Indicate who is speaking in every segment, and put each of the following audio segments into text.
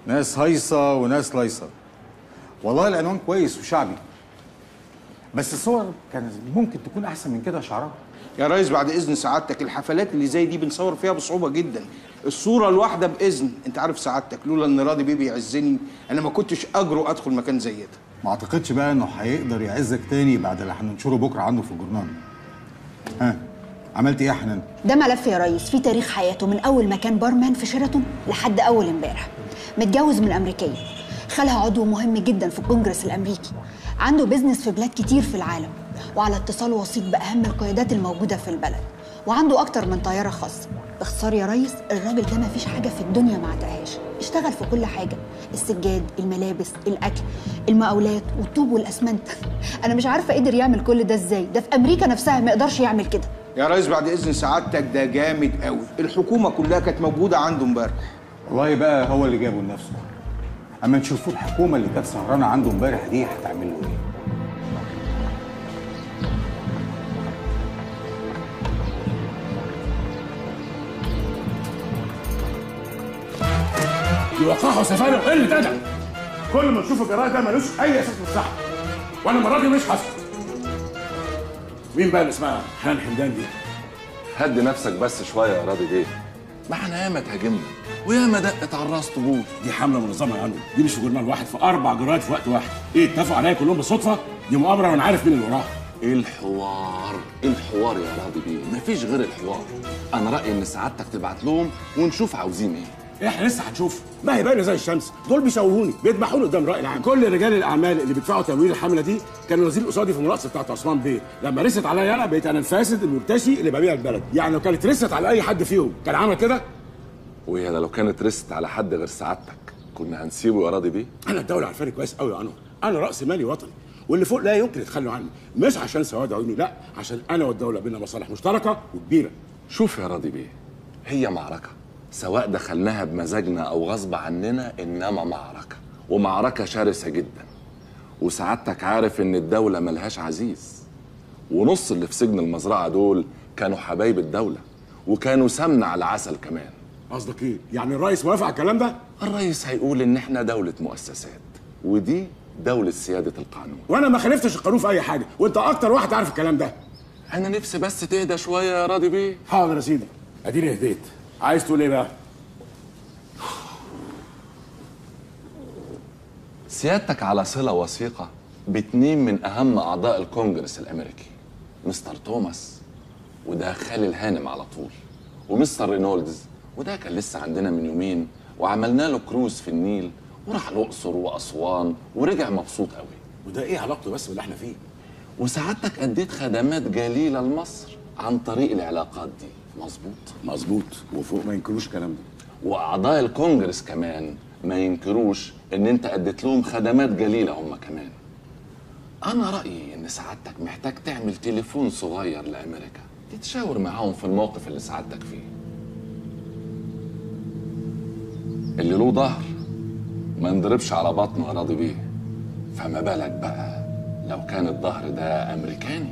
Speaker 1: ناس هيصه وناس لايصه والله العنوان كويس وشعبي بس الصور كانت ممكن تكون احسن من كده يا شعراوي
Speaker 2: يا ريس بعد اذن سعادتك الحفلات اللي زي دي بنصور فيها بصعوبه جدا الصوره الواحده باذن انت عارف سعادتك لولا ان راضي بيه بيعزني انا ما كنتش اجرؤ ادخل مكان زي ده
Speaker 1: ما اعتقدش بقى انه هيقدر يعزك تاني بعد اللي هننشره بكره عنه في الجورنال ها عملت ايه يا حنان
Speaker 3: ده ملف يا ريس فيه تاريخ حياته من اول ما كان بارمان في شيراتون لحد اول امبارح متجوز من امريكيه خالها عضو مهم جدا في الكونجرس الامريكي عنده بيزنس في بلاد كتير في العالم وعلى اتصال وسيط باهم القيادات الموجوده في البلد وعنده اكتر من طياره خاصه باختصار يا ريس الراجل ده مفيش حاجه في الدنيا ما عدهاش اشتغل في كل حاجه السجاد الملابس الاكل المقاولات والطوب والاسمنت انا مش عارفه قدر يعمل كل ده ازاي ده في امريكا نفسها ما يقدرش يعمل كده
Speaker 2: يا ريس بعد اذن سعادتك ده جامد قوي الحكومه كلها كانت موجوده عنده امبارح
Speaker 1: والله بقى هو اللي جابه لنفسه اما نشوفوا الحكومه اللي كانت سهرانه عنده امبارح دي هتعمل له ايه
Speaker 4: يوقعوا سفارة وقلة أدب كل ما نشوف الجرايد ده ملوش أي أساس من الصحة وأنا المرة دي مش هسكت مين بقى اللي اسمها حنان حمدان دي؟
Speaker 5: هدي نفسك بس شويه يا راضي بيه ما احنا ياما اتهاجمنا وياما دقت على الراس طبول
Speaker 4: دي حملة منظمة يا عنو دي مش في جورنال واحد في أربع جرايد في وقت واحد إيه اتفقوا عليا كلهم بالصدفة؟ دي مؤامرة وأنا عارف مين اللي وراها
Speaker 5: ايه الحوار ايه الحوار يا راضي بيه مفيش غير الحوار انا رايي ان سعادتك تبعت لهم ونشوف عاوزين ايه
Speaker 4: احنا لسه هنشوف ما هي باينه زي الشمس دول بيشوهوني بيذبحوني قدام الراي العام كل رجال الاعمال اللي بيدفعوا تمويل الحمله دي كانوا نازلين قصادي في المناقصه بتاعت عثمان بيه لما رست عليا انا بقيت انا الفاسد المرتشي اللي ببيع البلد يعني لو كانت رست على اي حد فيهم كان عمل كده
Speaker 5: وهي لو كانت رست على حد غير سعادتك كنا هنسيبه يا راضي بيه
Speaker 4: انا الدوله عارفاني كويس قوي يا انور انا راس مالي وطني واللي فوق لا يمكن يتخلوا عني مش عشان سواد عيوني لا عشان انا والدوله بينا مصالح مشتركه وكبيره
Speaker 5: شوف يا راضي بيه هي معركه سواء دخلناها بمزاجنا او غصب عننا انما معركه ومعركه شرسه جدا وسعادتك عارف ان الدوله ملهاش عزيز ونص اللي في سجن المزرعه دول كانوا حبايب الدوله وكانوا سمنه على عسل كمان
Speaker 4: قصدك ايه يعني الرئيس موافق على الكلام ده
Speaker 5: الرئيس هيقول ان احنا دوله مؤسسات ودي دوله سياده القانون
Speaker 4: وانا ما خالفتش القانون في اي حاجه وانت اكتر واحد عارف الكلام ده
Speaker 5: انا نفسي بس تهدى شويه يا راضي بيه
Speaker 4: حاضر يا سيدي اديني هديت عايز تقول ايه بقى
Speaker 5: سيادتك على صلة وثيقة باتنين من أهم أعضاء الكونجرس الأمريكي مستر توماس وده خالي الهانم على طول ومستر رينولدز وده كان لسه عندنا من يومين وعملنا له كروز في النيل وراح الأقصر وأسوان ورجع مبسوط قوي
Speaker 4: وده ايه علاقته بس باللي احنا فيه
Speaker 5: وسعادتك أديت خدمات جليلة لمصر عن طريق العلاقات دي مظبوط
Speaker 4: مظبوط وفوق ما ينكروش الكلام ده
Speaker 5: واعضاء الكونجرس كمان ما ينكروش ان انت اديت لهم خدمات جليله هم كمان انا رايي ان سعادتك محتاج تعمل تليفون صغير لامريكا تتشاور معاهم في الموقف اللي سعادتك فيه اللي له ظهر ما ينضربش على بطنه يا راضي بيه فما بالك بقى لو كان الظهر ده امريكاني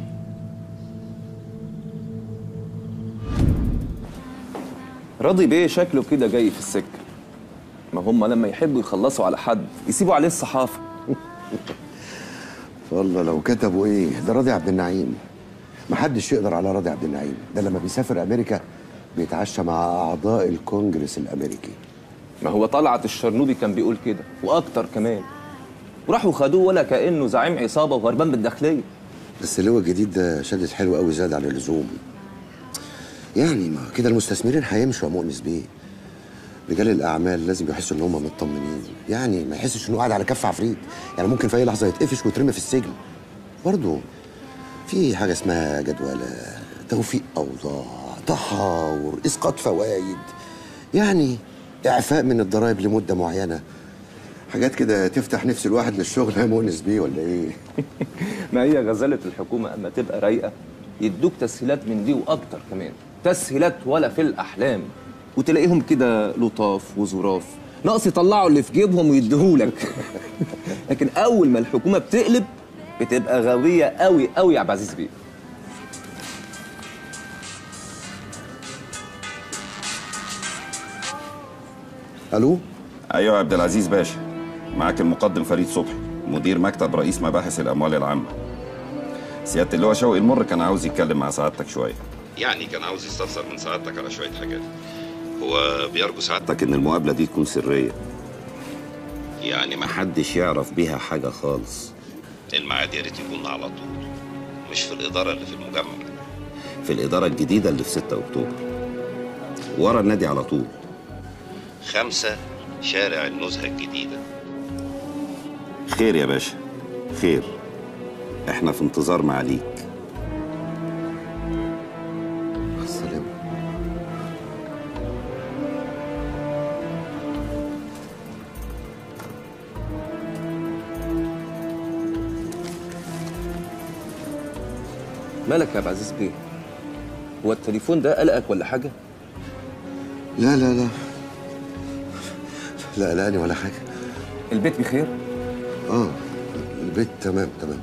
Speaker 6: راضي بيه شكله كده جاي في السكه ما هم لما يحبوا يخلصوا على حد يسيبوا عليه الصحافه
Speaker 7: والله لو كتبوا ايه ده راضي عبد النعيم محدش يقدر على راضي عبد النعيم ده لما بيسافر امريكا بيتعشى مع اعضاء الكونجرس الامريكي
Speaker 6: ما هو طلعت الشرنوبي كان بيقول كده واكتر كمان وراحوا خدوه ولا كانه زعيم عصابه وهربان بالداخليه
Speaker 7: بس اللواء الجديد ده شدد حلو قوي زاد عن اللزوم يعني ما كده المستثمرين هيمشوا يا مؤنس بيه رجال الاعمال لازم يحسوا ان هم مطمنين يعني ما يحسش انه قاعد على كف عفريت يعني ممكن في اي لحظه يتقفش ويترمي في السجن برضه في حاجه اسمها جدوله توفيق اوضاع تحاور اسقاط فوائد يعني اعفاء من الضرائب لمده معينه حاجات كده تفتح نفس الواحد للشغل يا مؤنس بيه ولا ايه
Speaker 6: ما هي غزاله الحكومه اما تبقى رايقه يدوك تسهيلات من دي واكتر كمان تسهيلات ولا في الاحلام وتلاقيهم كده لطاف وظراف ناقص يطلعوا اللي في جيبهم ويديهولك لكن اول ما الحكومه بتقلب بتبقى غاويه قوي قوي يا عبد العزيز بيه
Speaker 7: الو
Speaker 8: ايوه يا عبد العزيز باشا معاك المقدم فريد صبحي مدير مكتب رئيس مباحث الاموال العامه سياده اللواء شوقي المر كان عاوز يتكلم مع سعادتك شويه يعني كان عاوز يستفسر من سعادتك على شويه حاجات هو بيرجو سعادتك ان المقابله دي تكون سريه يعني ما حدش يعرف بيها حاجه خالص الميعاد يا ريت يكون على طول مش في الاداره اللي في المجمع في الاداره الجديده اللي في 6 اكتوبر ورا النادي على طول خمسة شارع النزهة الجديدة خير يا باشا خير احنا في انتظار معاليك
Speaker 7: السلام
Speaker 6: مالك يا عبد العزيز بيه هو التليفون ده قلقك ولا حاجه
Speaker 7: لا لا لا لا قلقاني ولا حاجه
Speaker 6: البيت بخير
Speaker 7: اه البيت تمام تمام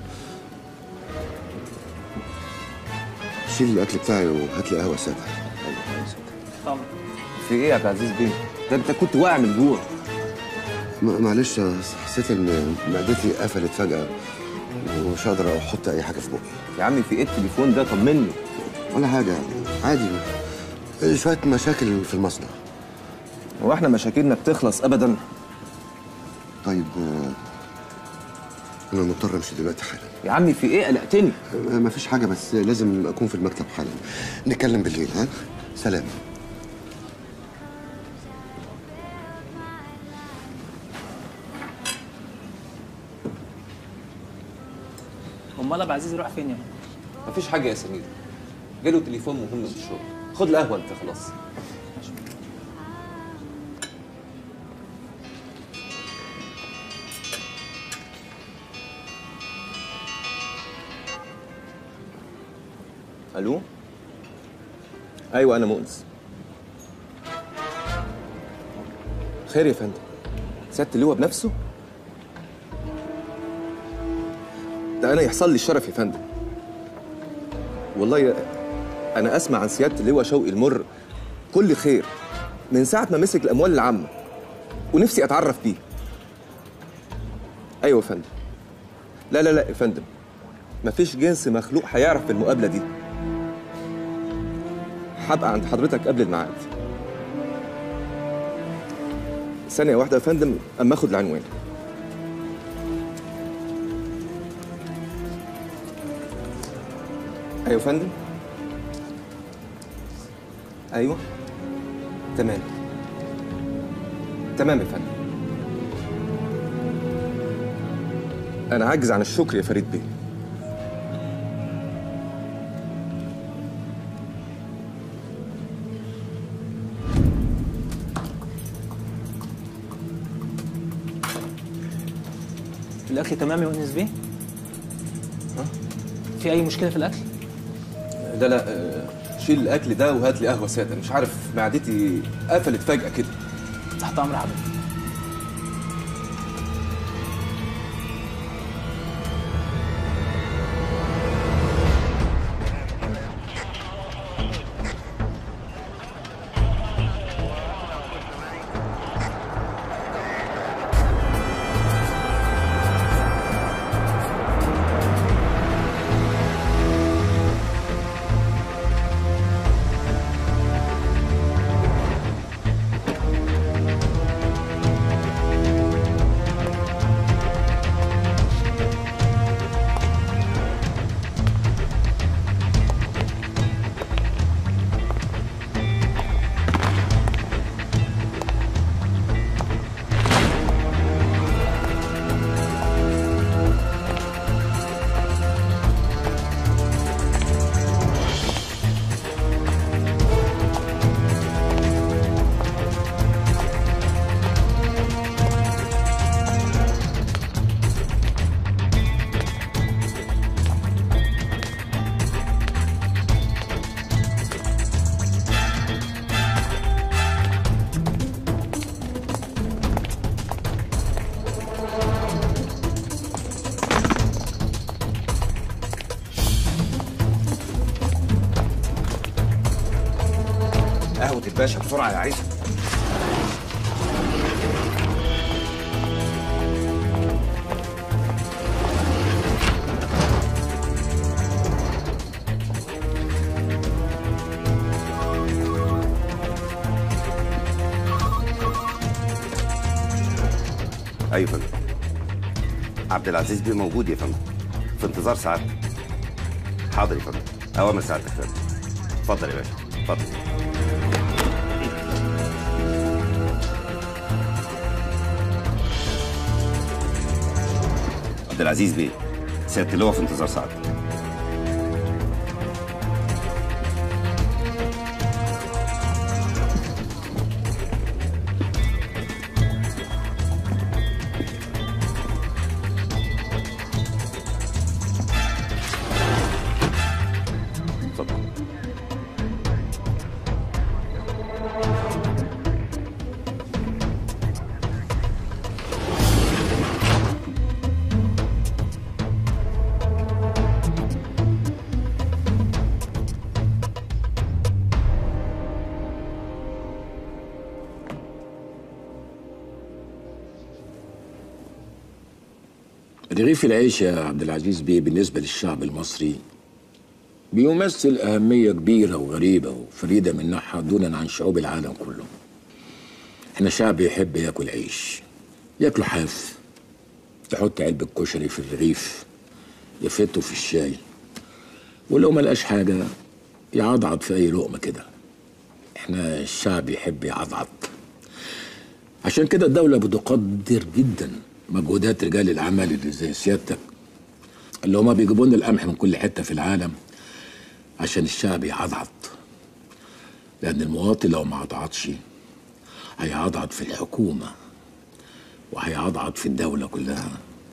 Speaker 7: شيل الاكل بتاعي وهات لي قهوه ساده أيوة، قهوة سادة.
Speaker 6: في ايه يا عبد العزيز بيه ده انت كنت واقع من الجوع
Speaker 7: ما- معلش حسيت ان معدتي قفلت فجاه ومش هقدر احط اي حاجه في بقي
Speaker 6: يا عمي في ايه التليفون ده طمني
Speaker 7: ولا حاجه عادي شويه مشاكل في المصنع
Speaker 6: هو احنا مشاكلنا بتخلص ابدا
Speaker 7: طيب آه، انا مضطر امشي دلوقتي حالا
Speaker 6: يا عمي في ايه قلقتني
Speaker 7: آه، مفيش حاجه بس لازم اكون في المكتب حالا نتكلم بالليل ها سلام
Speaker 9: امال ابو عزيز يروح فين يا
Speaker 6: مفيش حاجه يا سمير جاله تليفون مهم في الشغل خد القهوه انت خلاص الو ايوه انا مؤنس خير يا فندم سياده اللواء بنفسه ده انا يحصل لي الشرف يا فندم والله يا- انا اسمع عن سياده اللواء شوقي المر كل خير من ساعه ما مسك الاموال العامه ونفسي اتعرف بيه ايوه يا فندم لا لا لا يا فندم مفيش جنس مخلوق هيعرف بالمقابله دي هبقى عند حضرتك قبل الميعاد ثانيه واحده يا فندم اما اخد العنوان ايوه يا فندم ايوه تمام تمام يا فندم انا عاجز عن الشكر يا فريد بيه
Speaker 9: الاكل تمام يا انس بيه في اي مشكله في الاكل
Speaker 6: لا لا آه، شيل الاكل ده وهات لي قهوه ساده مش عارف معدتي قفلت فجاه كده
Speaker 9: تحت امر حضرتك
Speaker 4: قهوه الباشا بسرعه يا عيسى
Speaker 7: ايوه يا فندم عبد العزيز بيه موجود يا فندم في انتظار سعادتك حاضر يا فندم اوامر سعادتك يا فندم اتفضل يا باشا اتفضل عبد العزيز بيه سيادة اللواء في انتظار سعادتك اتفضل
Speaker 10: رغيف العيش يا عبد العزيز بيه بالنسبة للشعب المصري بيمثل أهمية كبيرة وغريبة وفريدة من نوعها دونا عن شعوب العالم كله احنا شعب يحب ياكل عيش ياكله حاف يحط علبة كشري في الرغيف يفته في الشاي ولو ملقاش حاجة يعضعض في أي لقمة كده احنا الشعب يحب يعضعض عشان كده الدولة بتقدر جدا مجهودات رجال الأعمال اللي زي سيادتك اللي هما بيجيبوا لنا القمح من كل حتة في العالم عشان الشعب يعضعض لأن المواطن لو ما عضعضش هيعضعض في الحكومة وهيعضعض في الدولة كلها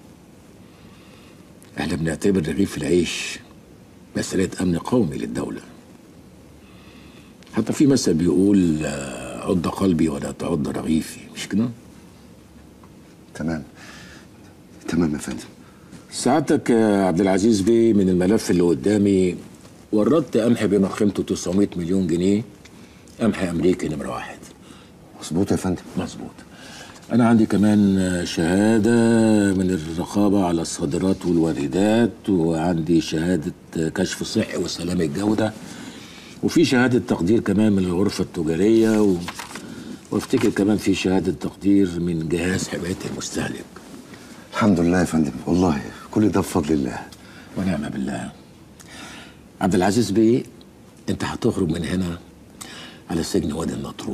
Speaker 10: احنا بنعتبر رغيف العيش مسألة أمن قومي للدولة حتى في مثل بيقول آه، عض قلبي ولا تعض رغيفي مش كده؟
Speaker 7: تمام تمام يا فندم
Speaker 10: سعادتك يا عبد العزيز بيه من الملف اللي قدامي وردت قمح بما قيمته 900 مليون جنيه قمح امريكي نمره واحد
Speaker 7: مظبوط يا فندم
Speaker 10: مظبوط انا عندي كمان شهاده من الرقابه على الصادرات والواردات وعندي شهاده كشف صحي وسلامه الجوده وفي شهاده تقدير كمان من الغرفه التجاريه و... وافتكر كمان في شهاده تقدير من جهاز حمايه المستهلك
Speaker 7: الحمد لله يا فندم والله كل ده بفضل الله
Speaker 10: ونعم بالله عبد العزيز بيه انت هتخرج من هنا على سجن وادي النطرون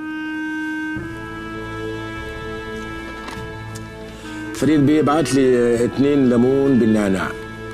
Speaker 10: فريد بيه بعت لي اتنين ليمون بالنعناع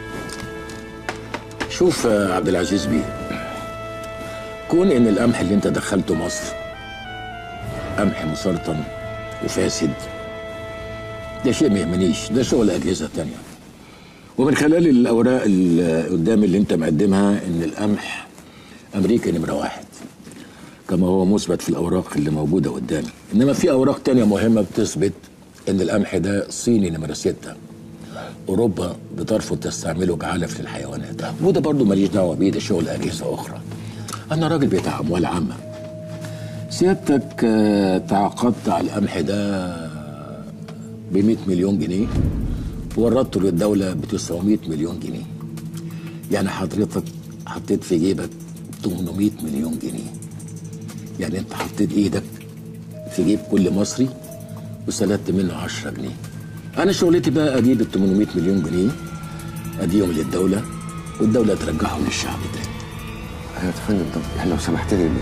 Speaker 10: شوف يا عبد العزيز بيه كون ان القمح اللي انت دخلته مصر قمح مسرطن وفاسد ده شيء ما يهمنيش ده شغل اجهزه تانيه ومن خلال الاوراق اللي قدامي اللي انت مقدمها ان القمح امريكا نمره واحد كما هو مثبت في الاوراق اللي موجوده قدامي انما في اوراق تانية مهمه بتثبت ان القمح ده صيني نمره سته اوروبا بترفض تستعمله كعلف للحيوانات وده برضه ماليش دعوه بيه ده شغل اجهزه اخرى انا راجل بتاع اموال عامه سيادتك آه، تعاقدت على القمح ده ب 100 مليون جنيه وردته للدولة ب 900 مليون جنيه يعني حضرتك حطيت في جيبك 800 مليون جنيه يعني انت حطيت ايدك في جيب كل مصري وسلبت منه 10 جنيه انا شغلتي بقى اجيب ال 800 مليون جنيه اديهم للدولة والدولة ترجعهم للشعب تاني
Speaker 7: ايوه يا فندم طب يعني لو سمحت لي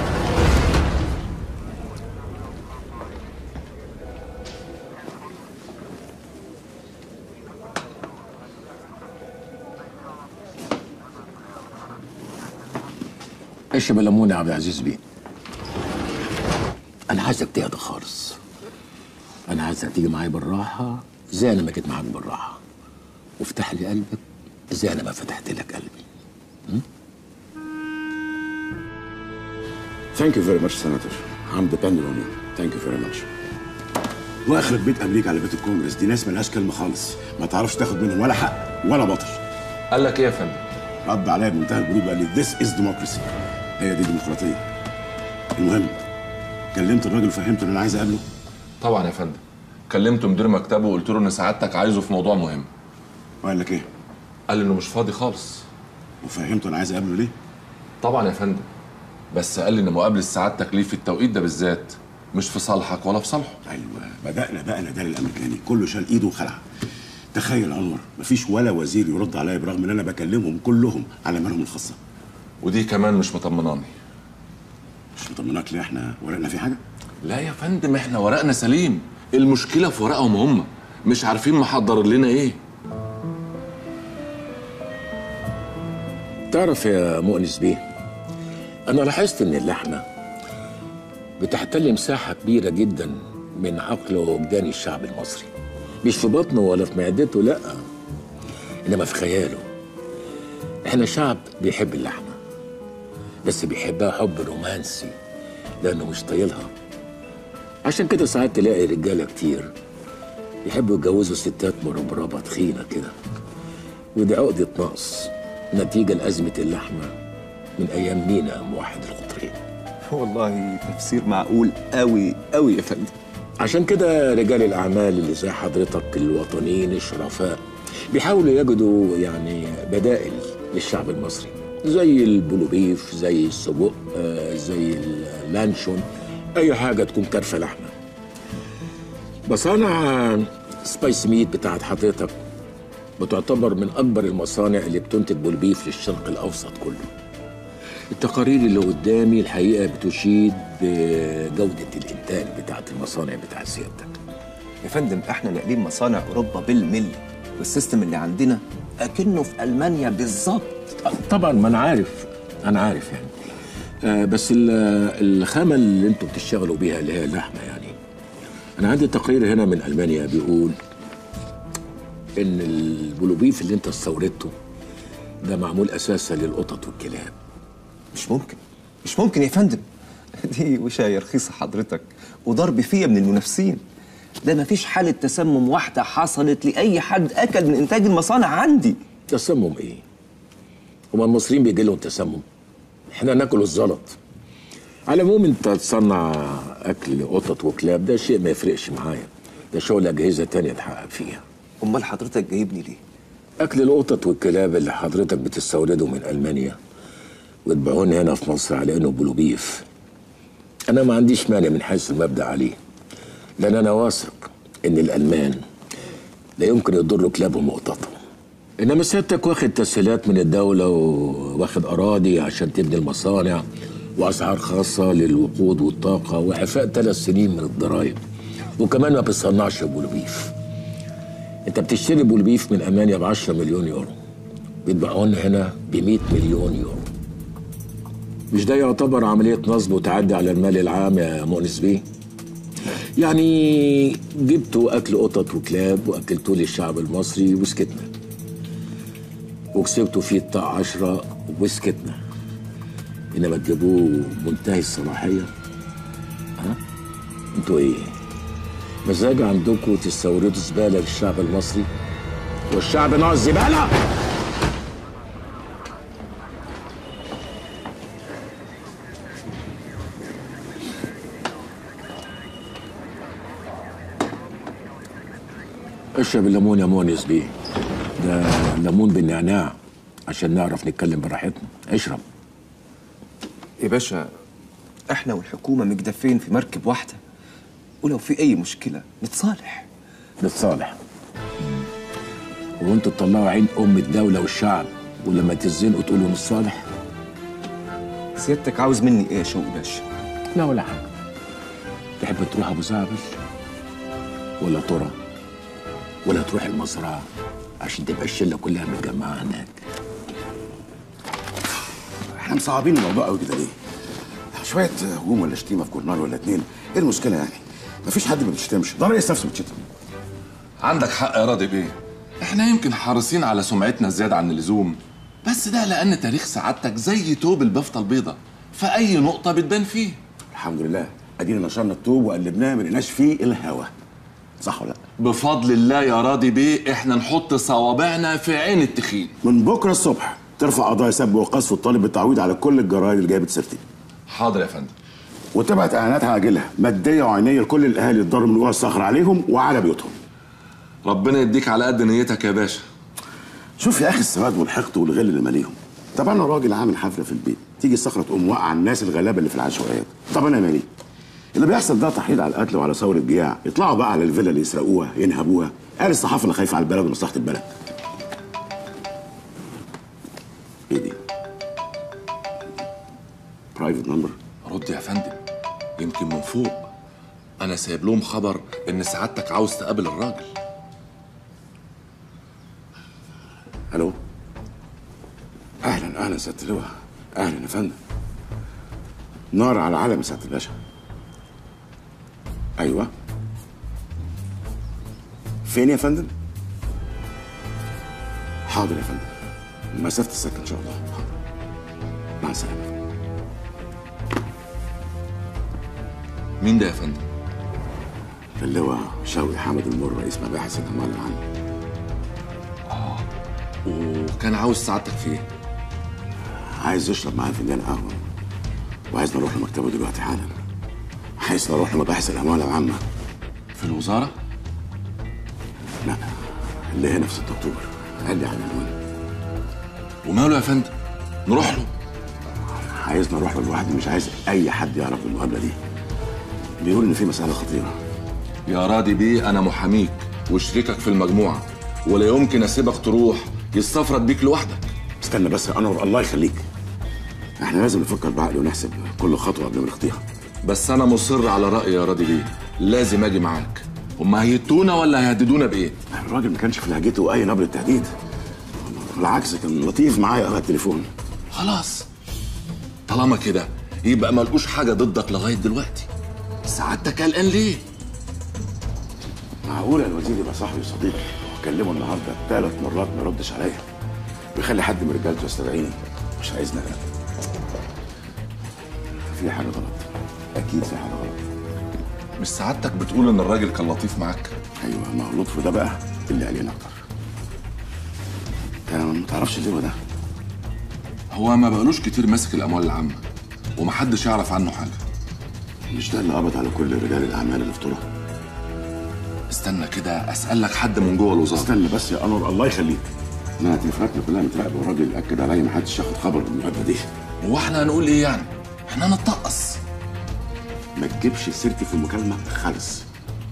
Speaker 10: اشرب الليمون يا عبد العزيز بيه انا عايزك تهدى خالص انا عايزك تيجي معايا بالراحه زي انا ما جيت معاك بالراحه وافتح لي قلبك زي انا ما فتحت لك قلبي
Speaker 4: Thank you very much, Senator. I'm depending on you. Thank you very much. واخرب بيت امريكا على بيت الكونجرس دي ناس ملهاش كلمه خالص ما تعرفش تاخد منهم ولا حق ولا بطل
Speaker 5: قال لك ايه يا فندم؟
Speaker 4: رد عليا بمنتهى البرود وقال لي this is democracy هي دي ديمقراطيه المهم كلمت الراجل وفهمته ان انا عايز اقابله
Speaker 5: طبعا يا فندم كلمت مدير مكتبه وقلت له ان سعادتك عايزه في موضوع مهم
Speaker 4: وقال لك ايه
Speaker 5: قال لي انه مش فاضي خالص
Speaker 4: وفهمته انا عايز اقابله ليه
Speaker 5: طبعا يا فندم بس قال لي ان مقابله سعادتك ليه في التوقيت ده بالذات مش في صالحك ولا في صالحه
Speaker 4: ايوه بدانا بقى ندال الامريكاني كله شال ايده وخلع تخيل انور مفيش ولا وزير يرد عليا برغم ان انا بكلمهم كلهم على مالهم الخاصه
Speaker 5: ودي كمان مش مطمناني
Speaker 4: مش مطمناك ليه احنا ورقنا في حاجه
Speaker 5: لا يا فندم احنا ورقنا سليم المشكله في ورقهم هم مش عارفين محضر لنا ايه
Speaker 10: تعرف يا مؤنس بيه أنا لاحظت إن اللحمة بتحتل مساحة كبيرة جدا من عقل ووجدان الشعب المصري مش في بطنه ولا في معدته لأ إنما في خياله إحنا شعب بيحب اللحمة بس بيحبها حب رومانسي لأنه مش طايلها عشان كده ساعات تلاقي رجالة كتير يحبوا يتجوزوا ستات مربربة تخينة كده ودي عقدة نقص نتيجة لأزمة اللحمة من أيام مينا موحد القطرين
Speaker 6: والله تفسير معقول قوي قوي يا فندم
Speaker 10: عشان كده رجال الأعمال اللي زي حضرتك الوطنيين الشرفاء بيحاولوا يجدوا يعني بدائل للشعب المصري زي البلوبيف زي السجق آه، زي اللانشون أي حاجة تكون كرفة لحمة مصانع سبايس ميت بتاعت حضرتك بتعتبر من أكبر المصانع اللي بتنتج بولبيف للشرق الأوسط كله التقارير اللي قدامي الحقيقة بتشيد بجودة الإنتاج بتاعت المصانع بتاعت سيادتك
Speaker 6: يا فندم احنا ناقلين مصانع اوروبا بالملي والسيستم اللي عندنا اكنه في المانيا بالظبط
Speaker 10: طبعا ما أنا عارف أنا عارف يعني آه بس ال- الخامة اللي انتوا بتشتغلوا بيها اللي هي اللحمة يعني أنا عندي تقرير هنا من ألمانيا بيقول إن البلوبيف اللي أنت استوردته ده معمول أساسا للقطط والكلاب
Speaker 6: مش ممكن مش ممكن يا فندم دي وشاية رخيصة حضرتك وضرب فيا من المنافسين ده مفيش حالة تسمم واحدة حصلت لأي حد أكل من إنتاج المصانع عندي
Speaker 10: تسمم إيه؟ هما المصريين بيجي لهم تسمم احنا ناكل الزلط على العموم انت تصنع اكل قطط وكلاب ده شيء ما يفرقش معايا ده شغل اجهزه تانية تحقق فيها
Speaker 6: أمال حضرتك جايبني ليه؟
Speaker 10: اكل القطط والكلاب اللي حضرتك بتستورده من المانيا وتبيعون هنا في مصر على انه بلوبيف انا ما عنديش مانع من حيث المبدا عليه لان انا واثق ان الالمان لا يمكن يضروا كلابهم وقططهم انما سيادتك واخد تسهيلات من الدوله وواخد اراضي عشان تبني المصانع واسعار خاصه للوقود والطاقه واعفاء ثلاث سنين من الضرائب وكمان ما بتصنعش بولبيف انت بتشتري بولبيف من المانيا ب 10 مليون يورو بيتباعوا لنا هنا ب 100 مليون يورو مش ده يعتبر عمليه نصب وتعدي على المال العام يا مؤنس بيه يعني جبتوا اكل قطط وكلاب واكلتوه للشعب المصري وسكتنا وكسبتوا فيه الطاق عشرة وسكتنا انما تجيبوه منتهي الصلاحيه ها انتوا ايه مزاج عندكم تستوردوا زباله للشعب المصري والشعب ناقص زباله اشرب الليمون يا مونس بيه ده ليمون بالنعناع عشان نعرف نتكلم براحتنا اشرب
Speaker 6: يا باشا احنا والحكومة مجدفين في مركب واحدة ولو في أي مشكلة نتصالح
Speaker 10: نتصالح وانتوا تطلعوا عين ام الدوله والشعب ولما تزنقوا تقولوا نتصالح
Speaker 6: سيادتك عاوز مني إيه يا شوقي باشا؟
Speaker 10: لا ولا حاجه تحب تروح ابو زعبل ولا ترى ولا تروح المزرعه عشان تبقى الشله كلها متجمعه هناك
Speaker 4: احنا مصعبين الموضوع قوي كده ليه؟ شويه هجوم ولا شتيمه في جورنال ولا اتنين ايه المشكله يعني؟ مفيش حد ما بيشتمش ده رئيس نفسه بيتشتم
Speaker 5: عندك حق يا راضي بيه احنا يمكن حريصين على سمعتنا زيادة عن اللزوم بس ده لأن تاريخ سعادتك زي توب البفتة البيضة فأي نقطة بتبان فيه
Speaker 4: الحمد لله ادينا نشرنا الطوب وقلبناه ما لقيناش فيه الهوا صح ولا لا؟
Speaker 5: بفضل الله يا راضي بيه احنا نحط صوابعنا في عين التخين
Speaker 4: من بكره الصبح ترفع قضايا سب وقذف وتطالب بالتعويض على كل الجرائم اللي جايبه سيرتي
Speaker 5: حاضر يا فندم
Speaker 4: وتبعت اعلانات عاجله ماديه وعينيه لكل الاهالي اللي اتضروا من وقوع الصخر عليهم وعلى بيوتهم
Speaker 5: ربنا يديك على قد نيتك يا باشا
Speaker 4: شوف يا اخي السواد والحقد والغل اللي ماليهم طب انا راجل عامل حفله في البيت تيجي الصخره تقوم واقعه الناس الغلابه اللي في العشوائيات طب انا مالي اللي بيحصل ده تحريض على القتل وعلى ثوره جياع يطلعوا بقى على الفيلا اللي يسرقوها ينهبوها قال الصحافه اللي خايفه على البلد ومصلحه البلد ايه دي برايفت نمبر
Speaker 5: رد يا فندم يمكن من فوق انا سايب لهم خبر ان سعادتك عاوز تقابل الراجل
Speaker 4: الو اهلا اهلا سياده اللواء اهلا يا فندم نار على علم يا سياده الباشا ايوه فين يا فندم حاضر يا فندم مسافه السكن ان شاء الله حاضر مع السلامه
Speaker 5: مين ده يا فندم
Speaker 4: اللواء شوقي حامد المر رئيس مباحث الاموال العامه
Speaker 5: وكان عاوز سعادتك في ايه
Speaker 4: عايز يشرب معايا فنجان قهوه وعايز نروح لمكتبه دلوقتي حالا عايز نروح لمباحث الاموال العامه
Speaker 5: في الوزاره
Speaker 4: لا اللي هنا في 6 اكتوبر قال لي على العنوان
Speaker 5: وماله يا فندم نروح له
Speaker 4: عايز نروح له لوحدي مش عايز اي حد يعرف المقابله دي بيقول ان في مساله خطيره
Speaker 5: يا راضي بيه انا محاميك وشريكك في المجموعه ولا يمكن اسيبك تروح يستفرد بيك لوحدك
Speaker 4: استنى بس يا انور الله يخليك احنا لازم نفكر بعقل ونحسب كل خطوه قبل ما نخطيها
Speaker 5: بس انا مصر على رايي يا راضي بيه لازم اجي معاك هما هيهتونا ولا هيهددونا بايه
Speaker 4: الراجل ما كانش في لهجته اي نبره تهديد بالعكس كان لطيف معايا على التليفون
Speaker 5: خلاص طالما كده يبقى ملقوش حاجه ضدك لغايه دلوقتي سعادتك قلقان ليه
Speaker 4: معقول الوزير يبقى صاحبي وصديقي واكلمه النهارده ثلاث مرات ما يردش عليا ويخلي حد من رجالته يستدعيني مش عايزني اقلق في حاجه غلط اكيد في حاجه غلط
Speaker 5: مش سعادتك بتقول ان الراجل كان لطيف معاك
Speaker 4: ايوه ما هو لطفه ده بقى اللي علينا اكتر انت ما تعرفش ليه هو ده
Speaker 5: هو ما بقالوش كتير ماسك الاموال العامه ومحدش يعرف عنه حاجه
Speaker 4: مش ده اللي قبض على كل رجال الاعمال اللي في طرق
Speaker 5: استنى كده اسالك حد من جوه الوزاره
Speaker 4: استنى بس يا انور الله يخليك انا تليفوناتنا كلها متراقبه والراجل اكد عليا ما حدش ياخد خبر بالمقابله دي
Speaker 5: هو احنا هنقول ايه يعني احنا نتقص
Speaker 4: ما تجيبش سيرتي في المكالمه خالص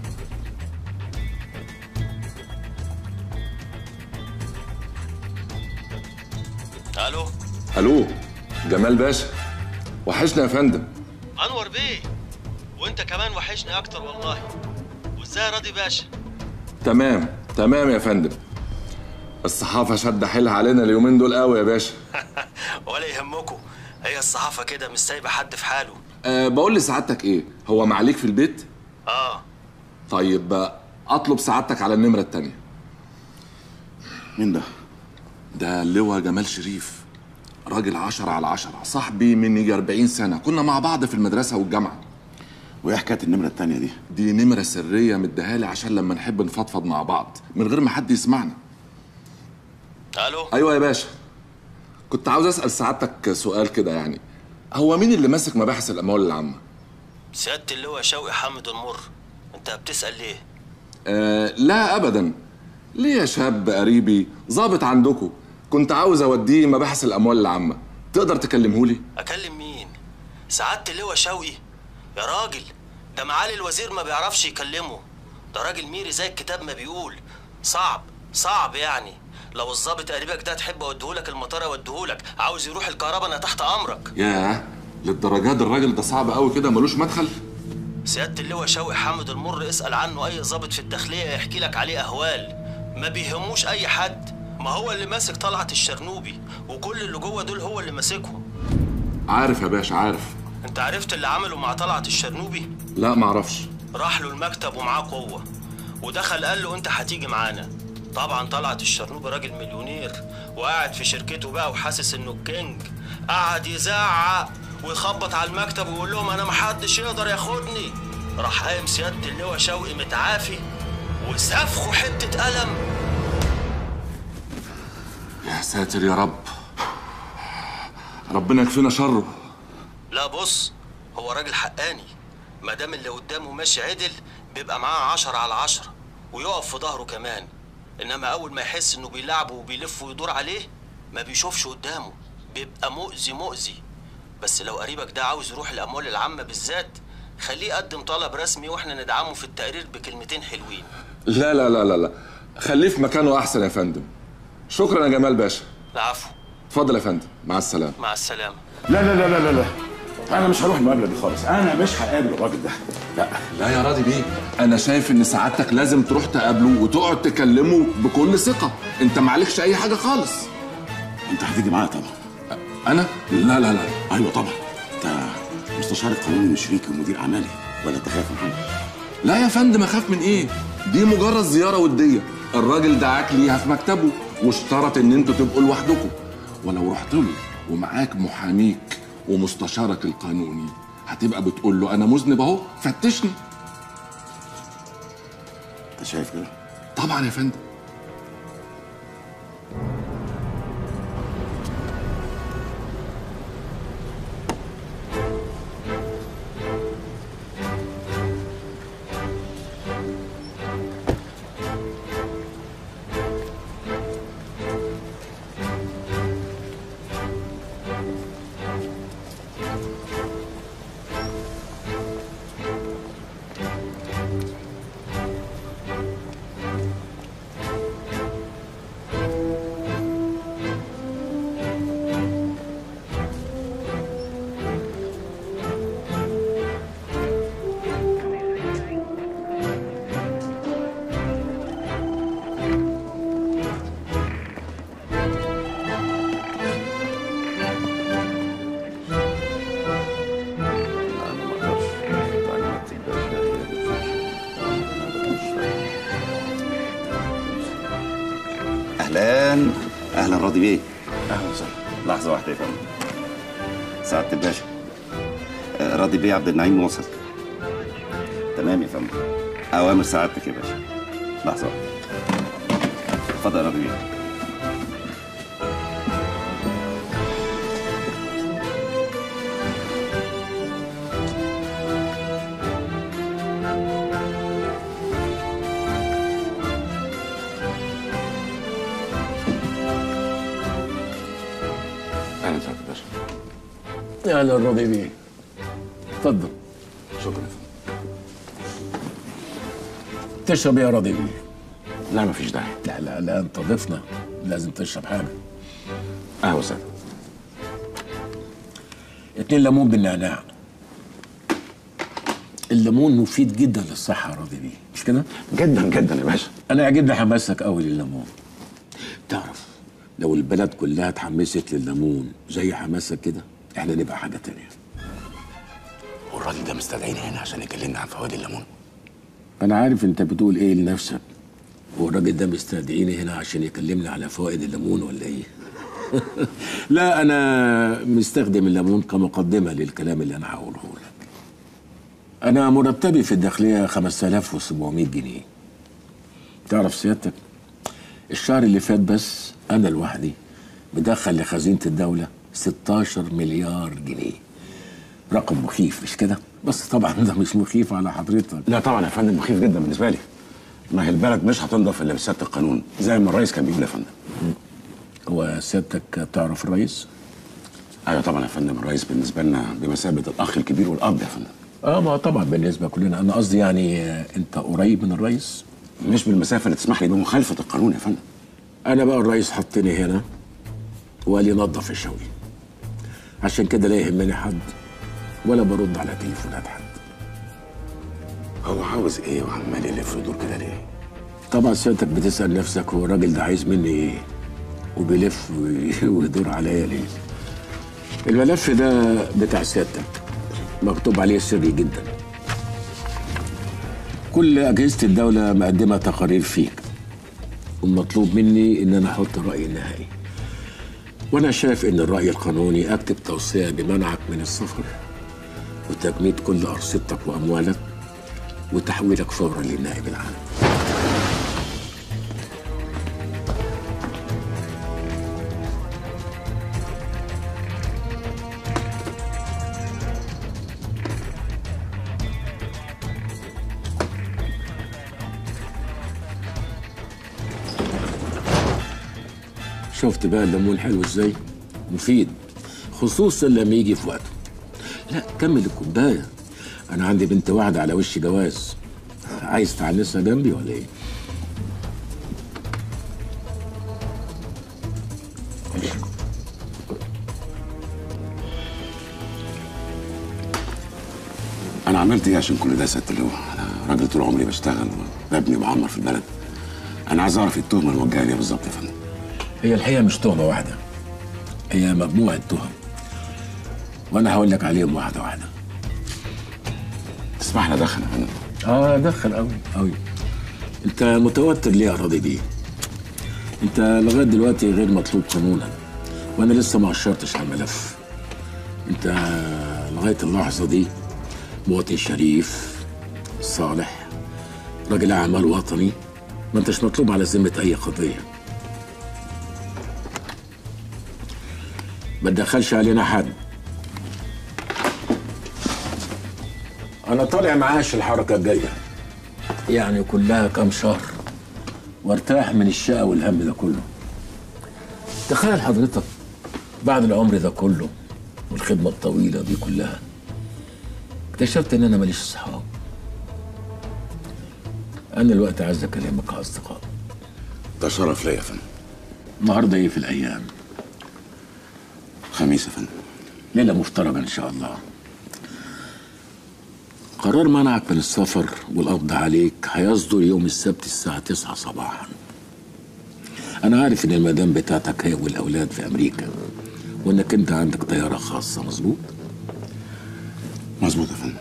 Speaker 11: الو
Speaker 5: الو جمال باشا وحشنا يا فندم
Speaker 11: انور بيه وانت كمان وحشني اكتر والله وازاي راضي باشا
Speaker 5: تمام تمام يا فندم الصحافه شد حيلها علينا اليومين دول قوي يا باشا
Speaker 11: ولا يهمكم هي الصحافه كده مش سايبه حد في حاله
Speaker 5: أه بقول لسعادتك ايه هو معليك في البيت
Speaker 11: اه
Speaker 5: طيب آه، اطلب سعادتك على النمره التانية
Speaker 4: مين ده
Speaker 5: ده اللواء جمال شريف راجل عشرة على عشرة صاحبي من يجي 40 سنة كنا مع بعض في المدرسة والجامعة
Speaker 4: وايه حكايه النمره التانية دي
Speaker 5: دي نمرة سرية مديها لي عشان لما نحب نفضفض مع بعض من غير ما حد يسمعنا
Speaker 11: الو
Speaker 5: ايوه يا باشا كنت عاوز اسال سعادتك سؤال كده يعني هو مين اللي ماسك مباحث الاموال العامه
Speaker 11: سياده اللواء شوقي حامد المر انت بتسال ليه
Speaker 5: آه لا ابدا ليه يا شاب قريبي ظابط عندكم كنت عاوز اوديه مباحث الاموال العامه تقدر تكلمه لي
Speaker 11: اكلم مين سعاده اللواء شوقي يا راجل ده معالي الوزير ما بيعرفش يكلمه ده راجل ميري زي الكتاب ما بيقول صعب صعب يعني لو الظابط قريبك ده تحب اوديهولك المطار اوديهولك عاوز يروح الكهرباء انا تحت امرك
Speaker 5: ياه للدرجات دي الراجل ده صعب قوي كده ملوش مدخل
Speaker 11: سيادة اللواء شوقي حامد المر اسأل عنه أي ضابط في الداخلية يحكي لك عليه أهوال ما بيهموش أي حد ما هو اللي ماسك طلعت الشرنوبي وكل اللي جوه دول هو اللي ماسكهم
Speaker 5: عارف يا باشا عارف
Speaker 11: أنت عرفت اللي عمله مع طلعت الشرنوبي
Speaker 5: لا معرفش
Speaker 11: راح له المكتب ومعاه قوة ودخل قال له أنت هتيجي معانا طبعا طلعت الشرنوبي راجل مليونير وقاعد في شركته بقى وحاسس إنه الكينج قعد يزعق ويخبط على المكتب ويقول لهم أنا محدش يقدر ياخدني راح قايم سيادة اللواء شوقي متعافي وسفخه حتة قلم
Speaker 5: يا ساتر يا رب ربنا يكفينا شره
Speaker 11: لا بص هو راجل حقاني ما دام اللي قدامه ماشي عدل بيبقى معاه عشرة على عشرة ويقف في ظهره كمان انما اول ما يحس انه بيلعبه وبيلف ويدور عليه ما بيشوفش قدامه بيبقى مؤذي مؤذي بس لو قريبك ده عاوز يروح الاموال العامة بالذات خليه يقدم طلب رسمي واحنا ندعمه في التقرير بكلمتين حلوين
Speaker 5: لا لا لا لا لا خليه في مكانه احسن يا فندم شكرا يا جمال باشا
Speaker 11: العفو
Speaker 5: اتفضل يا فندم مع السلامه
Speaker 11: مع السلامه
Speaker 4: لا لا لا لا لا لا انا مش هروح المقابله دي خالص انا مش هقابل الراجل ده لا
Speaker 5: لا يا راضي بيه انا شايف ان سعادتك لازم تروح تقابله وتقعد تكلمه بكل ثقه انت معلكش اي حاجه خالص
Speaker 4: انت هتيجي معايا طبعا
Speaker 5: انا لا لا لا
Speaker 4: ايوه طبعا انت مستشار القانوني وشريكي ومدير اعمالي ولا انت خايف من حاجه
Speaker 5: لا يا فندم اخاف من ايه دي مجرد زياره وديه الراجل دعاك ليها في مكتبه واشترط ان انتوا تبقوا لوحدكم ولو رحت له ومعاك محاميك ومستشارك القانوني هتبقى بتقول له انا مذنب اهو فتشني
Speaker 4: انت شايف كده
Speaker 5: طبعا يا فندم
Speaker 8: اهلا اهلا راضي بيه
Speaker 4: اهلا وسهلا
Speaker 8: لحظه واحده يا فندم سعاده الباشا آه، راضي بيه عبد النعيم وصل تمام يا فندم اوامر سعادتك يا باشا لحظه واحده اتفضل يا راضي بيه
Speaker 4: اهلا سعاده الباشا
Speaker 10: اهلا راضي بيه اتفضل
Speaker 4: شكرا
Speaker 10: تشرب إيه يا راضي بيه
Speaker 4: لا مفيش داعي
Speaker 10: لا لا لا انت ضيفنا لازم تشرب حاجه
Speaker 4: قهوه ساده
Speaker 10: اتنين ليمون بالنعناع الليمون مفيد جدا للصحه يا راضي بيه مش كده
Speaker 4: جدا جدا يا باشا
Speaker 10: انا عجبني حماسك قوي لليمون تعرف لو البلد كلها اتحمست لليمون زي حماسك كده احنا نبقى حاجه تانية
Speaker 4: والراجل ده مستدعيني هنا عشان يكلمنا عن فوائد الليمون
Speaker 10: انا عارف انت بتقول ايه لنفسك هو الراجل ده مستدعيني هنا عشان يكلمنا على فوائد الليمون ولا ايه لا انا مستخدم الليمون كمقدمه للكلام اللي انا هقوله لك انا مرتبي في الداخليه 5700 جنيه تعرف سيادتك الشهر اللي فات بس انا لوحدي مدخل لخزينه الدوله 16 مليار جنيه رقم مخيف مش كده بس طبعا ده مش مخيف على حضرتك
Speaker 4: لا طبعا يا فندم مخيف جدا بالنسبه لي ما هي البلد مش هتنضف الا بسياده القانون زي ما الرئيس كان بيقول يا فندم
Speaker 10: هو سيادتك تعرف الرئيس؟
Speaker 4: ايوه طبعا يا فندم الرئيس بالنسبه لنا بمثابه الاخ الكبير والاب يا فندم
Speaker 10: اه ما طبعا بالنسبه كلنا انا قصدي يعني آه، انت قريب من الرئيس
Speaker 4: مش بالمسافه اللي تسمح لي بمخالفه القانون يا فندم
Speaker 10: انا بقى الرئيس حطني هنا وقال لي نظف الشوي عشان كده لا يهمني حد ولا برد على تليفونات حد
Speaker 4: هو عاوز ايه وعمال يلف ويدور كده ليه؟
Speaker 10: طبعا سيادتك بتسال نفسك هو الراجل ده عايز مني ايه وبيلف وي- ويدور عليا ليه الملف ده بتاع سيادتك مكتوب عليه سري جدا كل أجهزة الدولة مقدمة تقارير فيك والمطلوب مني إن أنا أحط الرأي النهائي وأنا شايف إن الرأي القانوني أكتب توصية بمنعك من السفر وتجميد كل أرصدتك وأموالك وتحويلك فورا للنائب العام شفت بقى الليمون حلو ازاي مفيد خصوصا لما يجي في وقته لا كمل الكوبايه انا عندي بنت واحده على وش جواز عايز تعنسها جنبي ولا ايه
Speaker 4: انا عملت ايه عشان كل ده يا سياده اللواء انا راجل طول عمري بشتغل وببني وبعمر في البلد انا عايز اعرف التهمه الموجهه لي بالظبط يا فندم
Speaker 10: هي الحقيقه مش تهمه واحده هي مجموعه تهم وانا هقول لك عليهم واحده واحده
Speaker 4: تسمح لي ادخل يا فندم
Speaker 10: اه دخل قوي قوي انت متوتر ليه يا راضي بيه انت لغايه دلوقتي غير مطلوب قانونا وانا لسه ما اشرتش على الملف انت لغايه اللحظه دي مواطن شريف صالح راجل اعمال وطني ما انتش مطلوب على ذمه اي قضيه ما تدخلش علينا حد انا طالع معاش الحركه الجايه يعني كلها كام شهر وارتاح من الشقة والهم ده كله تخيل حضرتك بعد العمر ده كله والخدمة الطويلة دي كلها اكتشفت ان انا ماليش اصحاب انا الوقت عايز اكلمك كاصدقاء
Speaker 4: ده شرف ليا يا فندم
Speaker 10: النهارده ايه في الايام
Speaker 4: خميس يا فندم
Speaker 10: ليله مفترجه ان شاء الله قرار منعك من السفر والقبض عليك هيصدر يوم السبت الساعة 9 صباحا أنا عارف إن المدام بتاعتك هي والأولاد في أمريكا وإنك أنت عندك طيارة خاصة مظبوط؟
Speaker 4: مظبوط يا فندم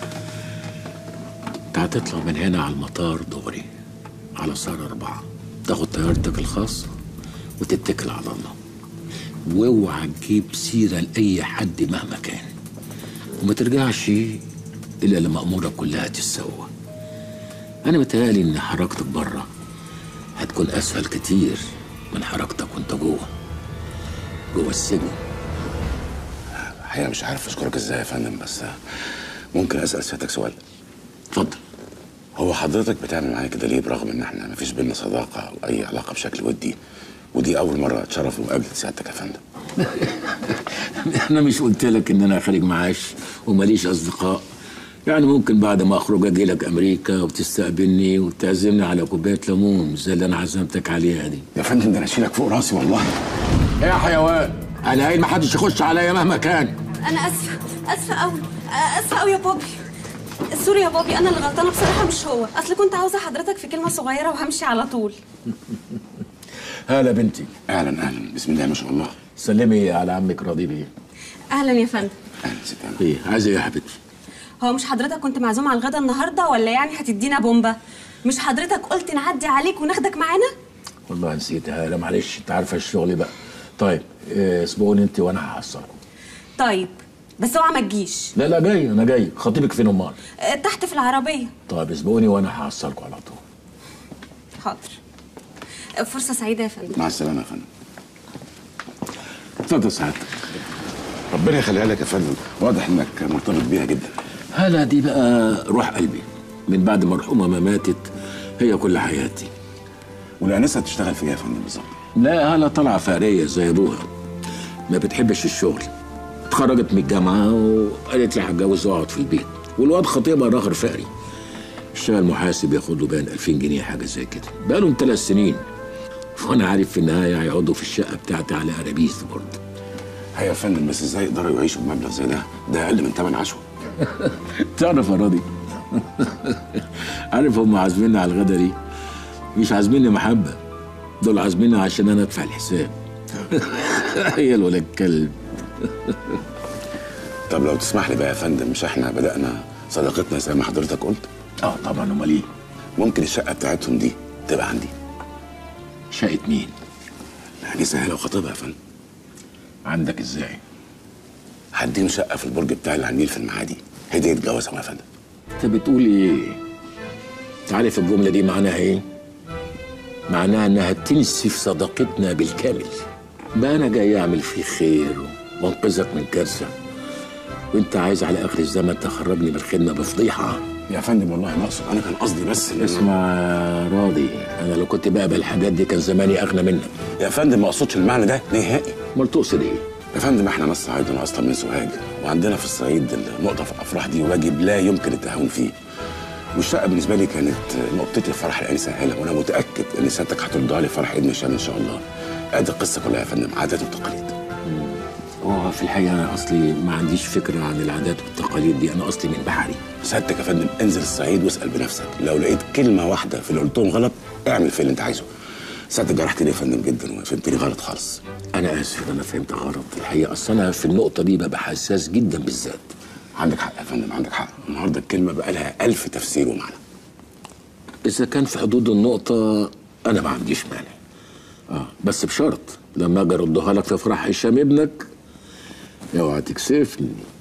Speaker 10: أنت هتطلع من هنا على المطار دغري على سهر أربعة تاخد طيارتك الخاصة وتتكل على الله واوعى تجيب سيرة لأي حد مهما كان وما ترجعش إلا لما أمورك كلها تتسوى أنا متهيألي إن حركتك بره هتكون أسهل كتير من حركتك وأنت جوه جوه السجن
Speaker 4: الحقيقه مش عارف اشكرك ازاي يا فندم بس ممكن اسال سيادتك سؤال
Speaker 10: اتفضل
Speaker 4: هو حضرتك بتعمل معايا كده ليه برغم ان احنا مفيش بينا صداقه او اي علاقه بشكل ودي ودي اول مره اتشرف بمقابله سيادتك يا فندم
Speaker 10: أنا مش قلت لك إن أنا خارج معاش وماليش أصدقاء يعني ممكن بعد ما أخرج أجي لك أمريكا وتستقبلني وتعزمني على كوباية ليمون زي اللي أنا عزمتك عليها دي
Speaker 4: يا فندم ده انا اشيلك فوق راسي والله
Speaker 10: يا حيوان أنا قايل محدش يخش عليا مهما كان
Speaker 12: انا اسفه اسفه قوي اسفه قوي يا بوبي سوري يا بوبي انا اللي غلطانه بصراحه مش هو اصل كنت عاوزه حضرتك في كلمه صغيره وهمشي على طول
Speaker 10: هلا بنتي
Speaker 4: اهلا اهلا بسم الله ما شاء الله
Speaker 10: سلمي على عمك راضي بيه
Speaker 12: اهلا يا فندم
Speaker 4: اهلا ست أهلا.
Speaker 10: ايه عايزه ايه يا حبيبتي
Speaker 12: هو مش حضرتك كنت معزوم على الغدا النهارده ولا يعني هتدينا بومبا مش حضرتك قلت نعدي عليك وناخدك معانا
Speaker 10: والله نسيتها لا معلش انت عارفه الشغل بقى طيب إيه، اسبقوني انت وانا هحصلكم
Speaker 12: طيب بس اوعى ما تجيش
Speaker 10: لا لا جاي انا جاي خطيبك فين امال
Speaker 12: أه، تحت في العربيه
Speaker 10: طيب اسبقوني وانا هحصلكم على طول
Speaker 12: حاضر أه، فرصه سعيده يا فندم
Speaker 4: مع السلامه يا فندم
Speaker 10: اتفضل سعادتك
Speaker 4: ربنا يخليها لك يا فندم واضح انك مرتبط بيها جدا
Speaker 10: هلا دي بقى روح قلبي من بعد مرحومه ما ماتت هي كل حياتي
Speaker 4: والانسه بتشتغل في ايه يا فندم بالظبط
Speaker 10: لا هلا طالعه فقريه زي ابوها ما بتحبش الشغل اتخرجت من الجامعه وقالت لي هتجوز واقعد في البيت والواد خطيبها راغر فقري اشتغل محاسب ياخد له باين 2000 جنيه حاجه زي كده بقالهم ثلاث سنين وانا عارف في النهايه هيقعدوا في الشقه بتاعتي على قرابيس برضه
Speaker 4: هي يا فندم بس ازاي يقدروا يعيشوا بمبلغ زي ده ده اقل من ثمن عشوه
Speaker 10: تعرف يا راضي عارف هم عازميني على الغدا دي مش عازميني محبه دول عازميني عشان انا ادفع الحساب هي ولا الكلب
Speaker 4: طب لو تسمح لي بقى يا فندم مش احنا بدانا صداقتنا زي ما حضرتك قلت
Speaker 10: اه طبعا امال ايه
Speaker 4: ممكن الشقه بتاعتهم دي تبقى عندي
Speaker 10: شقه مين
Speaker 4: يعني سهله وخطيبها يا فندم
Speaker 10: عندك ازاي
Speaker 4: هديهم شقه في البرج بتاعي اللي على النيل في المعادي هديه جوازهم يا فندم
Speaker 10: انت بتقول ايه انت عارف الجمله دي معناها ايه معناها انها تنسي في صداقتنا بالكامل بقى انا جاي اعمل فيك خير وانقذك من كارثه وانت عايز على اخر الزمن تخرجني من الخدمه بفضيحه
Speaker 4: يا فندم والله ما اقصد انا كان قصدي بس إن-
Speaker 10: اسمع يا راضي انا لو كنت بقبل الحاجات دي كان زماني اغنى منك
Speaker 4: يا فندم ما اقصدش المعنى ده نهائي
Speaker 10: امال تقصد ايه
Speaker 13: يا فندم احنا ناس صعيدنا اصلا من سوهاج وعندنا في الصعيد النقطه في الافراح دي واجب لا يمكن التهاون فيه والشقه بالنسبه لي كانت نقطتي الفرح الان سهله وانا متاكد ان سيادتك هترضى لي فرح ابن هشام ان شاء الله ادي القصه كلها يا فندم عادات وتقاليد
Speaker 10: هو في الحقيقه انا اصلي ما عنديش فكره عن العادات والتقاليد دي انا اصلي من بحري
Speaker 13: سيادتك يا فندم انزل الصعيد واسال بنفسك لو لقيت كلمه واحده في اللي قلتهم غلط اعمل في اللي انت عايزه سيادتك جرحتني يا فندم جدا وفهمتني غلط خالص
Speaker 10: انا اسف انا فهمت غلط الحقيقه اصل انا في النقطه دي ببقى حساس جدا بالذات
Speaker 13: عندك حق يا فندم عندك حق النهارده الكلمه بقى لها ألف تفسير ومعنى
Speaker 10: اذا كان في حدود النقطه انا ما عنديش مانع اه بس بشرط لما اجي اردها لك في فرح هشام ابنك اوعى تكسفني